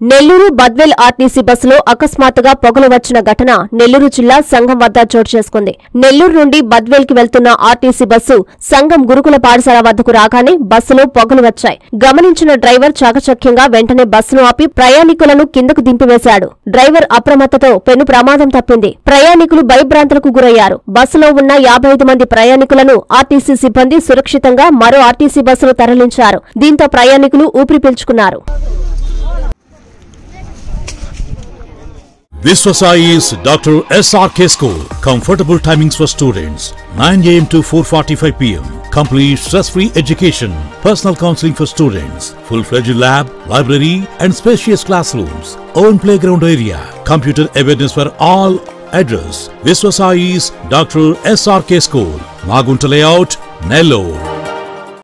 Nellore Badvel RTC బస్సులో అకస్మాత్తుగా పొగలు వచ్చిన ఘటన నెల్లూరు జిల్లా సంఘం వద్ద చోటు చేసుకుంది నెల్లూరు నుండి బద్వేల్ కి వెళ్తున్న ఆర్టీసీ బస్సు సంఘం గురుకుల పాఠశాల వద్దకు రాగానే బస్సులో పొగలు వచ్చాయి గమనించిన డ్రైవర్ చాకచక్యంగా వెంటనే బస్సును ఆపి ప్రయాణికులను కిందకు దింపివేశాడు డ్రైవర్ అప్రమత్తతో పెను ప్రమాదం తప్పింది ప్రయాణికులు భయభ్రాంతులకు గురయ్యారు బస్సులో ఉన్న యాభై ఐదు మంది ప్రయాణికులను ఆర్టీసీ సిబ్బంది సురక్షితంగా మరో ఆర్టీసీ బస్సులో తరలించారు దీంతో ప్రయాణికులు ఊపిరి పీల్చుకున్నారు Viswasai is Dr. SRK School. Comfortable timings for students 9 am to 4:45 pm. Complete stress-free education. Personal counseling for students. Full-fledged lab, library, and spacious classrooms. Own playground area. Computer awareness for all. Address: Viswasai's Dr. SRK School. Magunta Layout, Nellore.